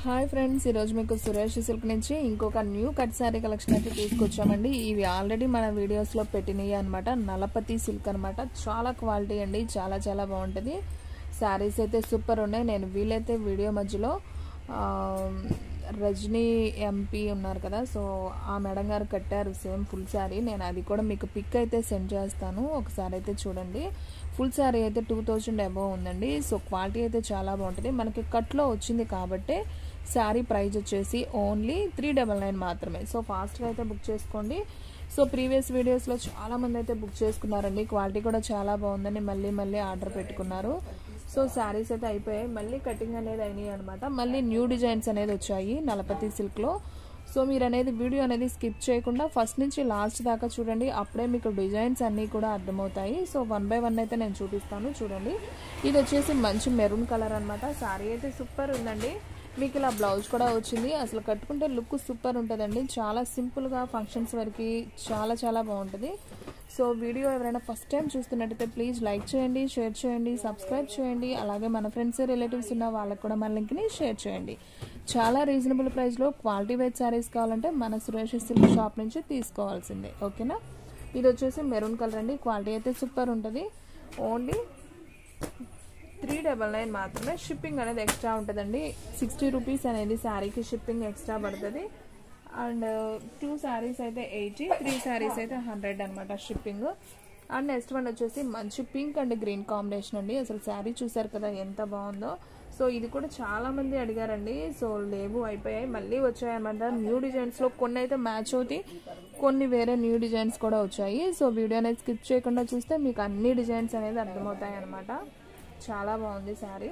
hi friends ఈరోజు మీకు Suresh silk నుంచి ఇంకొక న్యూ కట్ శారీ కలెక్షన్ అయితే తీసుకొచ్చామండి ఇవి ఆల్రెడీ మన వీడియోస్లో పెట్టినవి అనమాట నలపతి సిల్క్ అనమాట చాలా క్వాలిటీ అండి చాలా చాలా బాగుంటుంది శారీస్ అయితే సూపర్ ఉన్నాయి నేను వీలైతే వీడియో మధ్యలో ఆ, రజనీ ఎంపీ ఉన్నారు కదా సో ఆ మేడం గారు కట్టారు సేమ్ ఫుల్ శారీ నేను అది కూడా మీకు పిక్ అయితే సెండ్ చేస్తాను ఒకసారి అయితే చూడండి ఫుల్ శారీ అయితే టూ థౌజండ్ అబోవ్ ఉందండి సో క్వాలిటీ అయితే చాలా బాగుంటుంది మనకి కట్లో వచ్చింది కాబట్టి శారీ ప్రైస్ వచ్చేసి ఓన్లీ త్రీ డబల్ నైన్ మాత్రమే సో ఫాస్ట్గా అయితే బుక్ చేసుకోండి సో ప్రీవియస్ వీడియోస్లో చాలా మంది అయితే బుక్ చేసుకున్నారండి క్వాలిటీ కూడా చాలా బాగుందని మళ్ళీ మళ్ళీ ఆర్డర్ పెట్టుకున్నారు సో శారీస్ అయితే అయిపోయాయి మళ్ళీ కటింగ్ అనేది అయినాయి అనమాట మళ్ళీ న్యూ డిజైన్స్ అనేది వచ్చాయి నలపతి సిల్క్లో సో మీరు అనేది వీడియో అనేది స్కిప్ చేయకుండా ఫస్ట్ నుంచి లాస్ట్ దాకా చూడండి అప్పుడే మీకు డిజైన్స్ అన్నీ కూడా అర్థమవుతాయి సో వన్ బై వన్ అయితే నేను చూపిస్తాను చూడండి ఇది వచ్చేసి మంచి మెరూన్ కలర్ అనమాట శారీ అయితే సూపర్ ఉందండి మీకు ఇలా బ్లౌజ్ కూడా వచ్చింది అసలు కట్టుకుంటే లుక్ సూపర్ ఉంటుందండి చాలా సింపుల్గా ఫంక్షన్స్ వరకు చాలా చాలా బాగుంటుంది సో వీడియో ఎవరైనా ఫస్ట్ టైం చూస్తున్నట్టయితే ప్లీజ్ లైక్ చేయండి షేర్ చేయండి సబ్స్క్రైబ్ చేయండి అలాగే మన ఫ్రెండ్స్ రిలేటివ్స్ ఉన్న వాళ్ళకి కూడా మన లింక్ని షేర్ చేయండి చాలా రీజనబుల్ ప్రైస్లో క్వాలిటీ వైజ్ శారీస్ కావాలంటే మన సురేష్ సిల్క్ షాప్ నుంచి తీసుకోవాల్సిందే ఓకేనా ఇది వచ్చేసి మెరూన్ కలర్ అండి క్వాలిటీ అయితే సూపర్ ఉంటుంది ఓన్లీ త్రీ డబల్ నైన్ మాత్రమే షిప్పింగ్ అనేది ఎక్స్ట్రా ఉంటుందండి సిక్స్టీ రూపీస్ అనేది శారీకి షిప్పింగ్ ఎక్స్ట్రా పడుతుంది అండ్ టూ శారీస్ అయితే ఎయిటీ త్రీ శారీస్ అయితే హండ్రెడ్ అనమాట షిప్పింగ్ అండ్ నెక్స్ట్ వన్ వచ్చేసి మంచి పింక్ అండ్ గ్రీన్ కాంబినేషన్ అండి అసలు శారీ చూసారు కదా ఎంత బాగుందో సో ఇది కూడా చాలా మంది అడిగారండి సో లేవు అయిపోయాయి మళ్ళీ వచ్చాయన్నమాట న్యూ డిజైన్స్లో కొన్ని అయితే మ్యాచ్ అవుతాయి కొన్ని వేరే న్యూ డిజైన్స్ కూడా వచ్చాయి సో వీడియో అనేది స్కిప్ చేయకుండా చూస్తే మీకు అన్ని డిజైన్స్ అనేది అర్థమవుతాయి అనమాట చాలా బాగుంది శారీ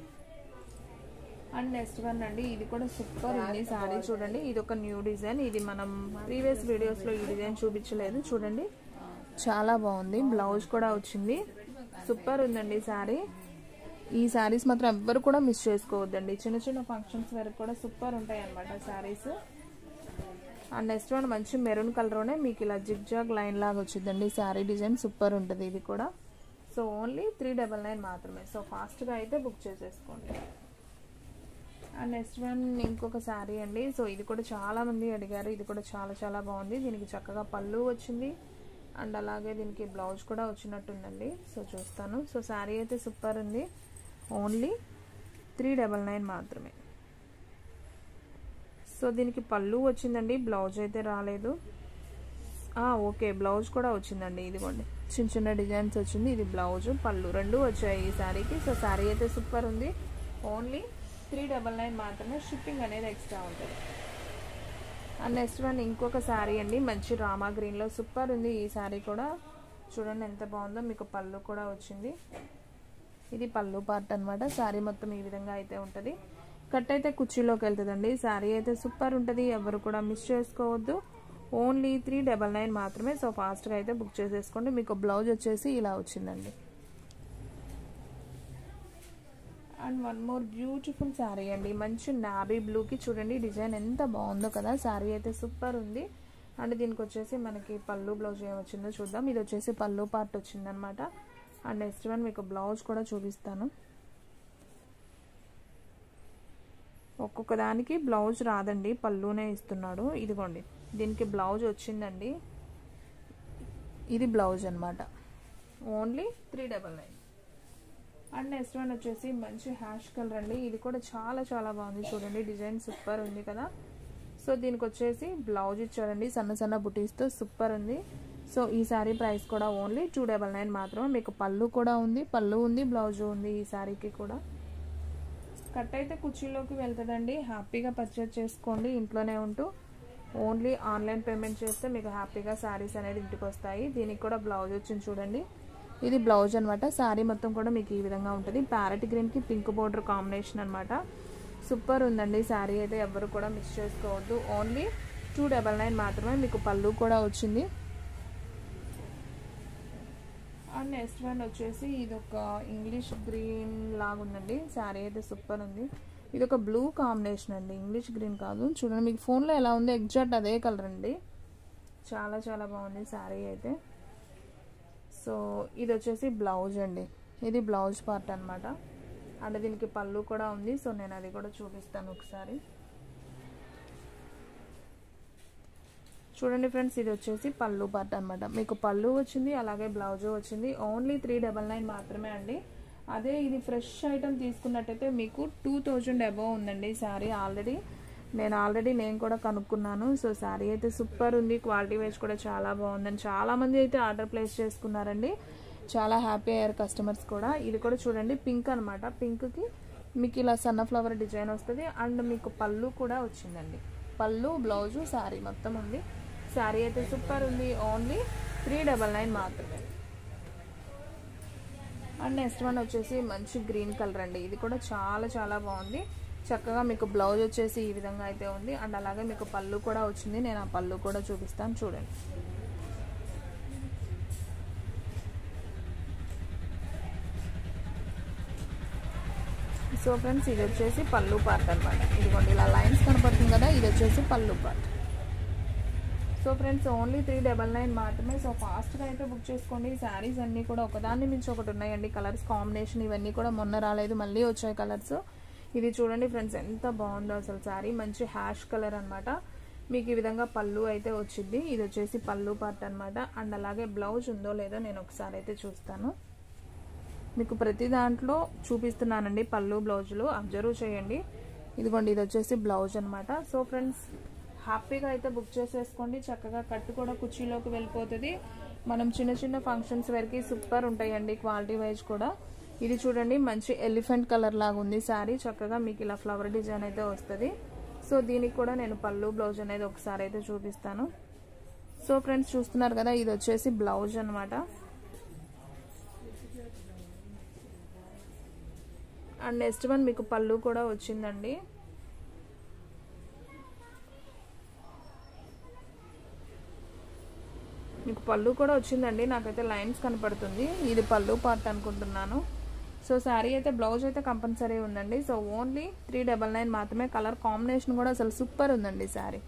అండ్ నెక్స్ట్ వన్ అండి ఇది కూడా సూపర్ ఉంది శారీ చూడండి ఇది ఒక న్యూ డిజైన్ ఇది మనం ప్రీవియస్ వీడియోస్లో ఈ డిజైన్ చూపించలేదు చూడండి చాలా బాగుంది బ్లౌజ్ కూడా వచ్చింది సూపర్ ఉందండి శారీ ఈ శారీస్ మాత్రం ఎవ్వరు కూడా మిస్ చేసుకోవద్దండి చిన్న చిన్న ఫంక్షన్స్ వరకు కూడా సూపర్ ఉంటాయి అనమాట శారీస్ అండ్ నెక్స్ట్ వన్ మంచి మెరూన్ కలర్లోనే మీకు ఇలా జిగ్ జాగ్ లైన్ లాగా వచ్చిందండి శారీ డిజైన్ సూపర్ ఉంటుంది ఇది కూడా so only three double nine మాత్రమే సో ఫాస్ట్గా అయితే బుక్ చేసేసుకోండి అండ్ నెక్స్ట్ వన్ ఇంకొక శారీ అండి సో ఇది కూడా చాలా మంది అడిగారు ఇది కూడా చాలా చాలా బాగుంది దీనికి చక్కగా పళ్ళు వచ్చింది అండ్ అలాగే దీనికి బ్లౌజ్ కూడా వచ్చినట్టుందండి సో చూస్తాను సో శారీ అయితే సూపర్ ఉంది ఓన్లీ త్రీ డబల్ నైన్ మాత్రమే సో దీనికి పళ్ళు వచ్చిందండి బ్లౌజ్ అయితే రాలేదు ఓకే బ్లౌజ్ కూడా వచ్చిందండి ఇదిగోండి చిన్న చిన్న డిజైన్స్ వచ్చింది ఇది బ్లౌజ్ పళ్ళు రెండు వచ్చాయి ఈ శారీకి సో శారీ అయితే సూపర్ ఉంది ఓన్లీ త్రీ డబల్ నైన్ మాత్రమే షిప్పింగ్ అనేది ఎక్స్ట్రా ఉంటుంది అండ్ నెక్స్ట్ వన్ ఇంకొక శారీ అండి మంచి రామా గ్రీన్లో సూపర్ ఉంది ఈ శారీ కూడా చూడండి ఎంత బాగుందో మీకు పళ్ళు కూడా వచ్చింది ఇది పళ్ళు పార్ట్ అనమాట శారీ మొత్తం ఈ విధంగా అయితే ఉంటుంది కట్ అయితే కుర్చీలోకి వెళ్తుందండి శారీ అయితే సూపర్ ఉంటుంది ఎవరు కూడా మిస్ చేసుకోవద్దు ఓన్లీ త్రీ డబల్ నైన్ మాత్రమే సో ఫాస్ట్గా అయితే బుక్ చేసేసుకోండి మీకు బ్లౌజ్ వచ్చేసి ఇలా వచ్చిందండి and one more beautiful sari అండి మంచి నాబీ బ్లూకి చూడండి డిజైన్ ఎంత బాగుందో కదా శారీ అయితే సూపర్ ఉంది అండ్ దీనికి వచ్చేసి మనకి పళ్ళు బ్లౌజ్ ఏం వచ్చిందో చూద్దాం ఇది వచ్చేసి పళ్ళు పార్ట్ వచ్చిందనమాట అండ్ నెక్స్ట్ వన్ మీకు బ్లౌజ్ కూడా చూపిస్తాను ఒక్కొక్క దానికి బ్లౌజ్ రాదండి పళ్ళునే ఇస్తున్నాడు ఇదిగోండి దీనికి బ్లౌజ్ వచ్చిందండి ఇది బ్లౌజ్ అనమాట only three double nine and next one వచ్చేసి మంచి హ్యాష్ కలర్ అండి ఇది కూడా చాలా చాలా బాగుంది చూడండి డిజైన్ సూపర్ ఉంది కదా సో దీనికి వచ్చేసి బ్లౌజ్ ఇచ్చాడండి సన్న సన్న బుటీస్తో సూపర్ ఉంది సో ఈ శారీ ప్రైస్ కూడా ఓన్లీ టూ డబల్ నైన్ మాత్రమే మీకు పళ్ళు కూడా ఉంది పళ్ళు ఉంది బ్లౌజ్ ఉంది ఈ శారీకి కూడా కట్ అయితే కుర్చీలోకి వెళ్తుందండి హ్యాపీగా పర్చేజ్ చేసుకోండి ఇంట్లోనే ఉంటూ ఓన్లీ ఆన్లైన్ పేమెంట్ చేస్తే మీకు హ్యాపీగా శారీస్ అనేది ఇంటికి వస్తాయి దీనికి కూడా బ్లౌజ్ వచ్చింది చూడండి ఇది బ్లౌజ్ అనమాట శారీ మొత్తం కూడా మీకు ఈ విధంగా ఉంటుంది ప్యారెట్ గ్రీన్కి పింక్ బోర్డర్ కాంబినేషన్ అనమాట సూపర్ ఉందండి శారీ అయితే ఎవరు కూడా మిస్ చేసుకోవద్దు ఓన్లీ టూ డబల్ నైన్ మాత్రమే మీకు పళ్ళు కూడా వచ్చింది అండ్ నెక్స్ట్ వన్ వచ్చేసి ఇది ఒక ఇంగ్లీష్ గ్రీన్ లాగా ఉందండి శారీ అయితే సూపర్ ఉంది ఇది ఒక బ్లూ కాంబినేషన్ అండి ఇంగ్లీష్ గ్రీన్ కాదు చూడండి మీకు ఫోన్లో ఎలా ఉంది ఎగ్జాక్ట్ అదే కలర్ అండి చాలా చాలా బాగుంది శారీ అయితే సో ఇది వచ్చేసి బ్లౌజ్ అండి ఇది బ్లౌజ్ పార్ట్ అనమాట అండ్ దీనికి పళ్ళు కూడా ఉంది సో నేను అది కూడా చూపిస్తాను ఒకసారి చూడండి ఫ్రెండ్స్ ఇది వచ్చేసి పళ్ళు పార్ట్ అనమాట మీకు పళ్ళు వచ్చింది అలాగే బ్లౌజ్ వచ్చింది ఓన్లీ త్రీ డబల్ నైన్ మాత్రమే అండి అదే ఇది ఫ్రెష్ ఐటమ్ తీసుకున్నట్టయితే మీకు టూ థౌజండ్ అబోవ్ ఉందండి శారీ ఆల్రెడీ నేను ఆల్రెడీ నేను కూడా కనుక్కున్నాను సో శారీ అయితే సూపర్ ఉంది క్వాలిటీ వైజ్ కూడా చాలా బాగుందని చాలామంది అయితే ఆర్డర్ ప్లేస్ చేసుకున్నారండి చాలా హ్యాపీ అయ్యారు కస్టమర్స్ కూడా ఇది కూడా చూడండి పింక్ అనమాట పింక్కి మీకు ఇలా సన్నఫ్లవర్ డిజైన్ వస్తుంది అండ్ మీకు పళ్ళు కూడా వచ్చిందండి పళ్ళు బ్లౌజు శారీ మొత్తం ఉంది శారీ అయితే సూపర్ ఉంది ఓన్లీ త్రీ డబల్ నైన్ మాత్రమే అండ్ నెక్స్ట్ వన్ వచ్చేసి మంచి గ్రీన్ కలర్ అండి ఇది కూడా చాలా చాలా బాగుంది చక్కగా మీకు బ్లౌజ్ వచ్చేసి ఈ విధంగా అయితే ఉంది అండ్ అలాగే మీకు పళ్ళు కూడా వచ్చింది నేను ఆ పళ్ళు కూడా చూపిస్తాను చూడండి సో ఫ్రెండ్స్ ఇది వచ్చేసి పళ్ళు పార్ట్ అనమాట ఇదిగోండి ఇలా లైన్స్ కనపడుతుంది కదా ఇది వచ్చేసి పళ్ళు part so friends only three double nine మాత్రమే సో ఫాస్ట్గా అయితే బుక్ చేసుకోండి శారీస్ అన్నీ కూడా ఒకదాన్ని మించి ఒకటి ఉన్నాయండి కలర్స్ కాంబినేషన్ ఇవన్నీ కూడా మొన్న రాలేదు మళ్ళీ వచ్చాయి కలర్స్ ఇది చూడండి ఫ్రెండ్స్ ఎంత బాగుందో అసలు శారీ మంచి హ్యాష్ కలర్ అనమాట మీకు ఈ విధంగా పళ్ళు అయితే వచ్చింది ఇది వచ్చేసి పళ్ళు పార్ట్ అనమాట అండ్ అలాగే బ్లౌజ్ ఉందో లేదో నేను ఒకసారి అయితే చూస్తాను మీకు ప్రతి దాంట్లో చూపిస్తున్నానండి పళ్ళు బ్లౌజులు అబ్జర్వ్ చేయండి ఇదిగోండి ఇది వచ్చేసి బ్లౌజ్ అనమాట సో ఫ్రెండ్స్ హ్యాపీగా అయితే బుక్ చేసేసుకోండి చక్కగా కట్టు కూడా కుర్చీలోకి వెళ్ళిపోతుంది మనం చిన్న చిన్న ఫంక్షన్స్ వరకు సూపర్ ఉంటాయండి క్వాలిటీ వైజ్ కూడా ఇది చూడండి మంచి ఎలిఫెంట్ కలర్ లాగా ఉంది శారీ చక్కగా మీకు ఇలా ఫ్లవర్ డిజైన్ అయితే వస్తుంది సో దీనికి కూడా నేను పళ్ళు బ్లౌజ్ అనేది ఒకసారి అయితే చూపిస్తాను సో ఫ్రెండ్స్ చూస్తున్నారు కదా ఇది వచ్చేసి బ్లౌజ్ అనమాట అండ్ నెక్స్ట్ వన్ మీకు పళ్ళు కూడా వచ్చిందండి మీకు పళ్ళు కూడా వచ్చిందండి నాకైతే లైన్స్ కనపడుతుంది ఇది పళ్ళు పార్ట్ అనుకుంటున్నాను సో శారీ అయితే బ్లౌజ్ అయితే కంపల్సరీ ఉందండి so only three double nine మాత్రమే కలర్ కాంబినేషన్ కూడా అసలు సూపర్ ఉందండి శారీ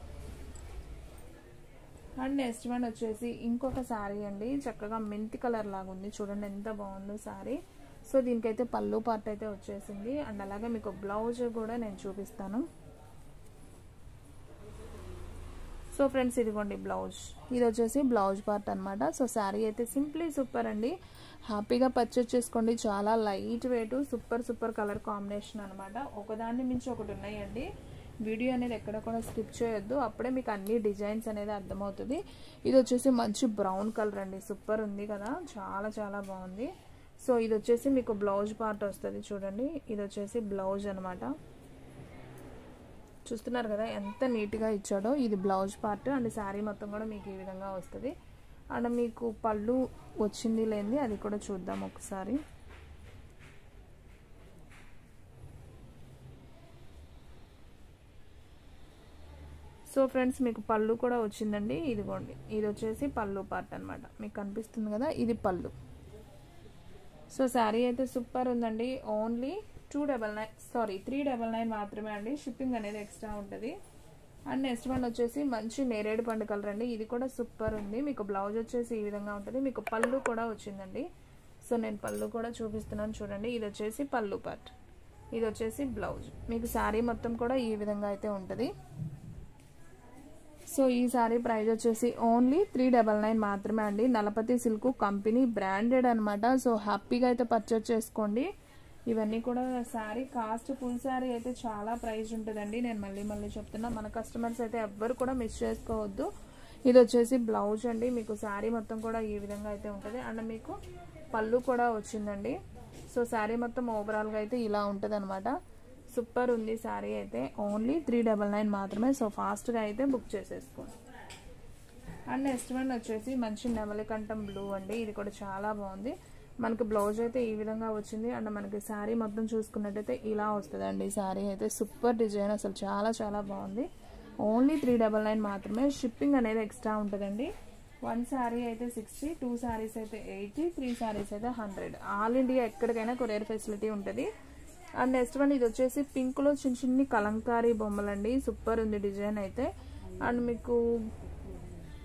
అండ్ నెక్స్ట్ వన్ వచ్చేసి ఇంకొక శారీ అండి చక్కగా మెంతి కలర్ లాగా ఉంది చూడండి ఎంత బాగుందో శారీ సో దీనికైతే పళ్ళు పార్ట్ అయితే వచ్చేసింది అండ్ అలాగే మీకు బ్లౌజ్ కూడా నేను చూపిస్తాను సో ఫ్రెండ్స్ ఇదిగోండి బ్లౌజ్ ఇది వచ్చేసి బ్లౌజ్ పార్ట్ అనమాట సో శారీ అయితే సింప్లీ సూపర్ అండి హ్యాపీగా పర్చేస్ చేసుకోండి చాలా light weight super super colour combination అనమాట ఒకదాన్ని మించి ఒకటి ఉన్నాయండి వీడియో అనేది ఎక్కడ కూడా స్కిప్ చేయొద్దు అప్పుడే మీకు అన్ని డిజైన్స్ అనేది అర్థమవుతుంది ఇది వచ్చేసి మంచి బ్రౌన్ కలర్ అండి సూపర్ ఉంది కదా చాలా చాలా బాగుంది సో ఇది వచ్చేసి మీకు బ్లౌజ్ పార్ట్ వస్తుంది చూడండి ఇది వచ్చేసి బ్లౌజ్ అనమాట చూస్తున్నారు కదా ఎంత నీట్గా ఇచ్చాడో ఇది బ్లౌజ్ పార్ట్ అండ్ శారీ మొత్తం కూడా మీకు ఈ విధంగా వస్తుంది అండ్ మీకు పళ్ళు వచ్చింది లేనిది అది కూడా చూద్దాం ఒకసారి సో ఫ్రెండ్స్ మీకు పళ్ళు కూడా వచ్చిందండి ఇదిగోండి ఇది వచ్చేసి పళ్ళు పార్ట్ అనమాట మీకు కనిపిస్తుంది కదా ఇది పళ్ళు సో శారీ అయితే సూపర్ ఉందండి only two double nine sorry three double nine మాత్రమే అండి షిప్పింగ్ అనేది ఎక్స్ట్రా ఉంటుంది అండ్ నెక్స్ట్ వన్ వచ్చేసి మంచి నేరేడు పండు కలర్ అండి ఇది కూడా సూపర్ ఉంది మీకు బ్లౌజ్ వచ్చేసి ఈ విధంగా ఉంటుంది మీకు పళ్ళు కూడా వచ్చిందండి సో నేను పళ్ళు కూడా చూపిస్తున్నాను చూడండి ఇది వచ్చేసి పళ్ళు పార్ట్ ఇది వచ్చేసి బ్లౌజ్ మీకు శారీ మొత్తం కూడా ఈ విధంగా అయితే ఉంటుంది సో ఈ సారీ ప్రైస్ వచ్చేసి ఓన్లీ త్రీ డబల్ నైన్ మాత్రమే అండి నలపతి సిల్క్ కంపెనీ బ్రాండెడ్ అనమాట సో హ్యాపీగా అయితే పర్చేస్ చేసుకోండి ఇవన్నీ కూడా శారీ కాస్ట్ ఫుల్ శారీ అయితే చాలా ప్రైస్ ఉంటుందండి నేను మళ్ళీ మళ్ళీ చెప్తున్నా మన కస్టమర్స్ అయితే ఎవ్వరు కూడా మిస్ చేసుకోవద్దు ఇది వచ్చేసి బ్లౌజ్ అండి మీకు శారీ మొత్తం కూడా ఈ విధంగా అయితే ఉంటుంది అండ్ మీకు పళ్ళు కూడా వచ్చిందండి సో శారీ మొత్తం ఓవరాల్గా అయితే ఇలా ఉంటుంది అనమాట సూపర్ ఉంది శారీ అయితే ఓన్లీ త్రీ డబల్ నైన్ మాత్రమే సో ఫాస్ట్గా అయితే బుక్ చేసేసుకోండి అండ్ నెక్స్ట్ వన్ వచ్చేసి మంచి నెమలికంఠం బ్లూ అండి ఇది కూడా చాలా బాగుంది మనకి బ్లౌజ్ అయితే ఈ విధంగా వచ్చింది అండ్ మనకి శారీ మొత్తం చూసుకున్నట్టయితే ఇలా వస్తుంది అండి శారీ అయితే సూపర్ డిజైన్ అసలు చాలా చాలా బాగుంది ఓన్లీ త్రీ డబల్ నైన్ మాత్రమే షిప్పింగ్ అనేది ఎక్స్ట్రా ఉంటుందండి వన్ శారీ అయితే సిక్స్టీ టూ శారీస్ అయితే ఎయిటీ త్రీ శారీస్ అయితే హండ్రెడ్ ఆల్ ఇండియా ఎక్కడికైనా కొరియర్ ఫెసిలిటీ ఉంటుంది అండ్ నెక్స్ట్ వన్ ఇది వచ్చేసి పింక్లో చిన్న చిన్ని కలంకారీ బొమ్మలండి సూపర్ ఉంది డిజైన్ అయితే అండ్ మీకు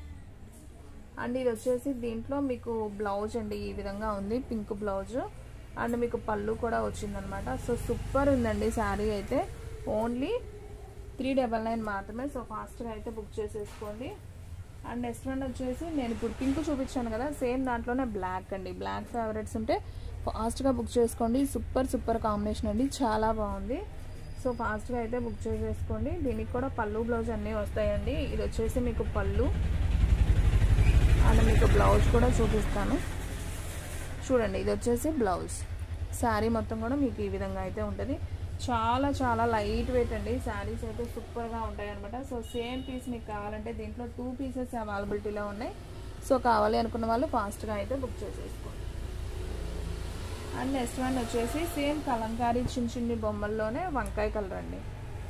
అండ్ ఇది వచ్చేసి దీంట్లో మీకు బ్లౌజ్ అండి ఈ విధంగా ఉంది పింక్ బ్లౌజ్ అండ్ మీకు పళ్ళు కూడా వచ్చిందనమాట సో సూపర్ ఉందండి శారీ అయితే ఓన్లీ త్రీ డబల్ నైన్ మాత్రమే సో ఫాస్ట్గా అయితే బుక్ చేసేసుకోండి అండ్ నెక్స్ట్ వన్ వచ్చేసి నేను ఇప్పుడు పింక్ చూపించాను కదా సేమ్ దాంట్లోనే బ్లాక్ అండి బ్లాక్ ఫేవరెట్స్ ఉంటే ఫాస్ట్గా బుక్ చేసుకోండి సూపర్ సూపర్ కాంబినేషన్ అండి చాలా బాగుంది సో ఫాస్ట్గా అయితే బుక్ చేసేసుకోండి దీనికి కూడా పళ్ళు బ్లౌజ్ అన్నీ వస్తాయండి ఇది వచ్చేసి మీకు పళ్ళు అండ్ మీకు బ్లౌజ్ కూడా చూపిస్తాను చూడండి ఇది వచ్చేసి బ్లౌజ్ శారీ మొత్తం కూడా మీకు ఈ విధంగా అయితే ఉంటుంది చాలా చాలా లైట్ వెయిట్ అండి శారీస్ అయితే సూపర్గా ఉంటాయి అనమాట సో సేమ్ పీస్ మీకు కావాలంటే దీంట్లో టూ పీసెస్ అవైలబిలిటీలో ఉన్నాయి సో కావాలి అనుకున్న వాళ్ళు ఫాస్ట్గా అయితే బుక్ చేసేసుకోండి అండ్ నెక్స్ట్ వన్ వచ్చేసి సేమ్ కలంకారీ చిన్న చిన్ని బొమ్మల్లోనే వంకాయ కలర్ అండి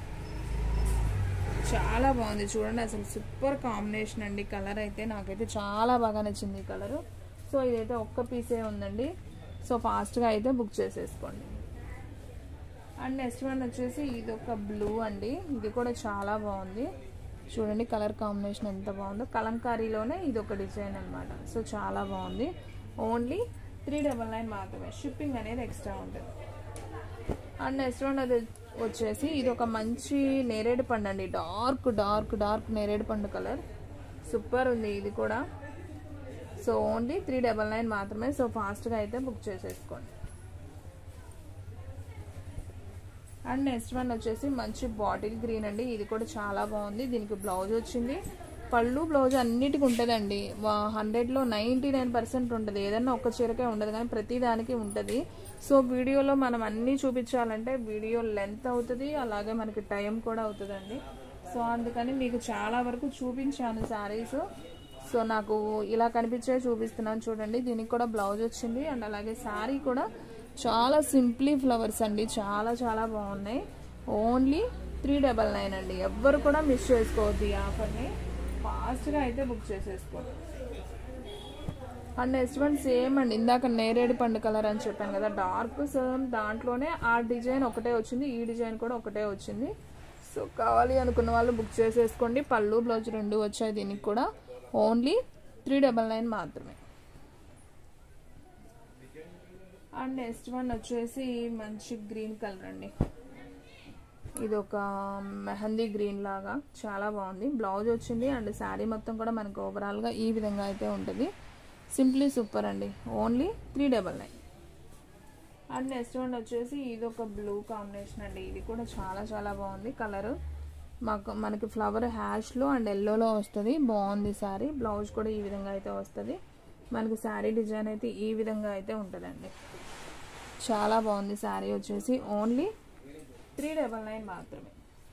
చాలా బాగుంది చూడండి అసలు సూపర్ కాంబినేషన్ అండి కలర్ అయితే నాకైతే చాలా బాగా నచ్చింది ఈ కలరు సో ఇదైతే ఒక్క పీసే ఉందండి సో ఫాస్ట్గా అయితే బుక్ చేసేసుకోండి అండ్ నెక్స్ట్ వన్ వచ్చేసి ఇది ఒక బ్లూ అండి ఇది కూడా చాలా బాగుంది చూడండి కలర్ కాంబినేషన్ ఎంత బాగుందో కలంకారీలోనే ఇది ఒక డిజైన్ అనమాట సో చాలా బాగుంది ఓన్లీ త్రీ డబల్ నైన్ మాత్రమే షిప్పింగ్ అనేది ఎక్స్ట్రా ఉంటుంది అండ్ నెక్స్ట్ వన్ అది వచ్చేసి ఇది ఒక మంచి నేరేడు పండు అండి డార్క్ డార్క్ డార్క్ నేరేడు పండు కలర్ సూపర్ ఉంది ఇది కూడా so only three double nine మాత్రమే సో ఫాస్ట్గా అయితే బుక్ చేసేసుకోండి అండ్ నెక్స్ట్ వన్ వచ్చేసి మంచి బాటిల్ గ్రీన్ అండి ఇది కూడా చాలా బాగుంది దీనికి బ్లౌజ్ వచ్చింది పళ్ళు బ్లౌజ్ అన్నిటికి ఉంటుందండి హండ్రెడ్లో నైంటీ నైన్ పర్సెంట్ ఉంటుంది ఏదన్నా ఒక చీరకే ఉండదు కానీ ప్రతి దానికి ఉంటుంది సో వీడియోలో మనం అన్నీ చూపించాలంటే వీడియో లెంత్ అవుతుంది అలాగే మనకి టైం కూడా అవుతుందండి సో అందుకని మీకు చాలా వరకు చూపించాను శారీస్ సో నాకు ఇలా కనిపించే చూపిస్తున్నాను చూడండి దీనికి కూడా బ్లౌజ్ వచ్చింది అండ్ అలాగే శారీ కూడా చాలా సింప్లీ ఫ్లవర్స్ అండి చాలా చాలా బాగున్నాయి ఓన్లీ త్రీ డబల్ నైన్ అండి ఎవ్వరు కూడా మిస్ చేసుకోవద్దు ఈ ఆఫర్ని ఫాస్ట్గా అయితే బుక్ చేసేసుకోండి అండ్ నెక్స్ట్ వన్ సేమ్ అండి ఇందాక నేరేడు పండు కలర్ అని చెప్పాను కదా డార్క్ సేమ్ దాంట్లోనే ఆ డిజైన్ ఒకటే వచ్చింది ఈ డిజైన్ కూడా ఒకటే వచ్చింది సో కావాలి అనుకున్న వాళ్ళు బుక్ చేసేసుకోండి పళ్ళు బ్లౌజ్ రెండు వచ్చాయి దీనికి కూడా ఓన్లీ త్రీ డబల్ నైన్ మాత్రమే అండ్ నెక్స్ట్ వన్ వచ్చేసి మంచి గ్రీన్ కలర్ అండి ఇది ఒక మెహందీ గ్రీన్ లాగా చాలా బాగుంది బ్లౌజ్ వచ్చింది అండ్ శారీ మొత్తం కూడా మనకు ఓవరాల్గా ఈ విధంగా అయితే ఉంటుంది సింప్లీ సూపర్ అండి only three double nine and next one వచ్చేసి ఇది ఒక బ్లూ కాంబినేషన్ అండి ఇది కూడా చాలా చాలా బాగుంది కలర్ మాకు మనకి ఫ్లవర్ హ్యాష్లో అండ్ ఎల్లోలో వస్తుంది బాగుంది శారీ బ్లౌజ్ కూడా ఈ విధంగా అయితే వస్తుంది మనకి శారీ డిజైన్ అయితే ఈ విధంగా అయితే ఉంటుందండి చాలా బాగుంది శారీ వచ్చేసి ఓన్లీ త్రీ డబల్ నైన్ మాత్రమే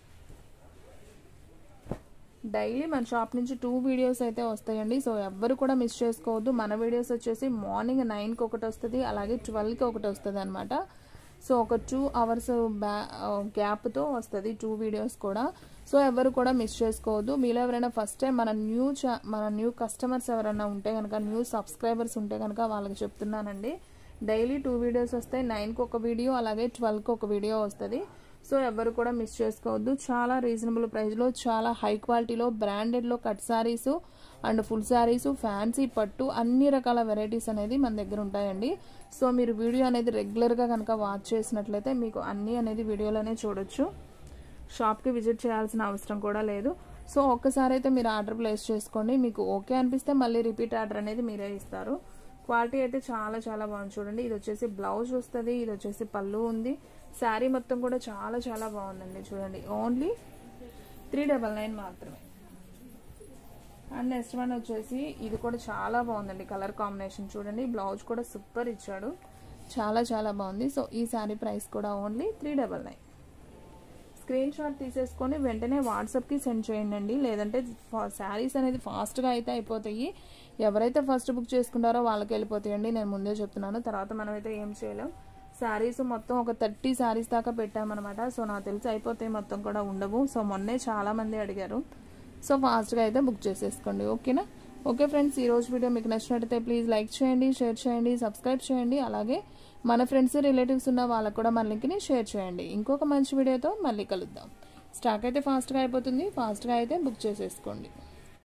డైలీ మన షాప్ నుంచి టూ వీడియోస్ అయితే వస్తాయండి సో ఎవ్వరు కూడా మిస్ చేసుకోవద్దు మన వీడియోస్ వచ్చేసి మార్నింగ్ నైన్కి ఒకటి వస్తుంది అలాగే ట్వెల్వ్కి ఒకటి వస్తుంది అనమాట సో ఒక టూ అవర్స్ బ్యా గ్యాప్తో వస్తుంది టూ వీడియోస్ కూడా సో ఎవరు కూడా మిస్ చేసుకోవద్దు మీలో ఎవరైనా ఫస్ట్ టైం మన న్యూ చా మన న్యూ కస్టమర్స్ ఎవరైనా ఉంటే కనుక న్యూ సబ్స్క్రైబర్స్ ఉంటే కనుక వాళ్ళకి చెప్తున్నానండి డైలీ టూ వీడియోస్ వస్తాయి నైన్కి ఒక వీడియో అలాగే ట్వెల్వ్కి ఒక వీడియో వస్తుంది సో ఎవరు కూడా మిస్ చేసుకోవద్దు చాలా రీజనబుల్ ప్రైస్లో చాలా హై క్వాలిటీలో బ్రాండెడ్లో cut saris and full saris fancy పట్టు అన్ని రకాల వెరైటీస్ అనేది మన దగ్గర ఉంటాయండి సో మీరు వీడియో అనేది రెగ్యులర్గా కనుక వాచ్ చేసినట్లయితే మీకు అన్నీ అనేది వీడియోలోనే చూడొచ్చు షాప్కి విజిట్ చేయాల్సిన అవసరం కూడా లేదు సో ఒక్కసారి అయితే మీరు ఆర్డర్ ప్లేస్ చేసుకోండి మీకు ఓకే అనిపిస్తే మళ్ళీ రిపీట్ ఆర్డర్ అనేది మీరే ఇస్తారు క్వాలిటీ అయితే చాలా చాలా బాగుంది చూడండి ఇది వచ్చేసి బ్లౌజ్ వస్తుంది ఇది వచ్చేసి పళ్ళు ఉంది శారీ మొత్తం కూడా చాలా చాలా బాగుందండి చూడండి ఓన్లీ త్రీ డబల్ నైన్ మాత్రమే అండ్ నెక్స్ట్ వన్ వచ్చేసి ఇది కూడా చాలా బాగుందండి కలర్ కాంబినేషన్ చూడండి బ్లౌజ్ కూడా సూపర్ ఇచ్చాడు చాలా చాలా బాగుంది సో ఈ శారీ ప్రైస్ కూడా only three double nine screenshot తీసేసుకొని వెంటనే వాట్సాప్కి సెండ్ చేయండి లేదంటే శారీస్ అనేది ఫాస్ట్గా అయితే అయిపోతాయి ఎవరైతే ఫస్ట్ బుక్ చేసుకుంటారో వాళ్ళకి వెళ్ళిపోతాయండి నేను ముందే చెప్తున్నాను తర్వాత మనమైతే ఏం చేయలేం శారీస్ మొత్తం ఒక థర్టీ శారీస్ దాకా పెట్టామన్నమాట సో నాకు తెలిసి అయిపోతాయి మొత్తం కూడా ఉండవు సో మొన్నే చాలా మంది అడిగారు సో ఫాస్ట్గా అయితే బుక్ చేసేసుకోండి ఓకేనా ఓకే ఫ్రెండ్స్ ఈ రోజు వీడియో మీకు నచ్చినట్టయితే ప్లీజ్ లైక్ చేయండి షేర్ చేయండి సబ్స్క్రైబ్ చేయండి అలాగే మన ఫ్రెండ్స్ రిలేటివ్స్ ఉన్న వాళ్ళకు కూడా మన లింక్ని షేర్ చేయండి ఇంకొక మంచి వీడియోతో మళ్ళీ కలుద్దాం స్టాక్ అయితే ఫాస్ట్గా అయిపోతుంది ఫాస్ట్గా అయితే బుక్ చేసేసుకోండి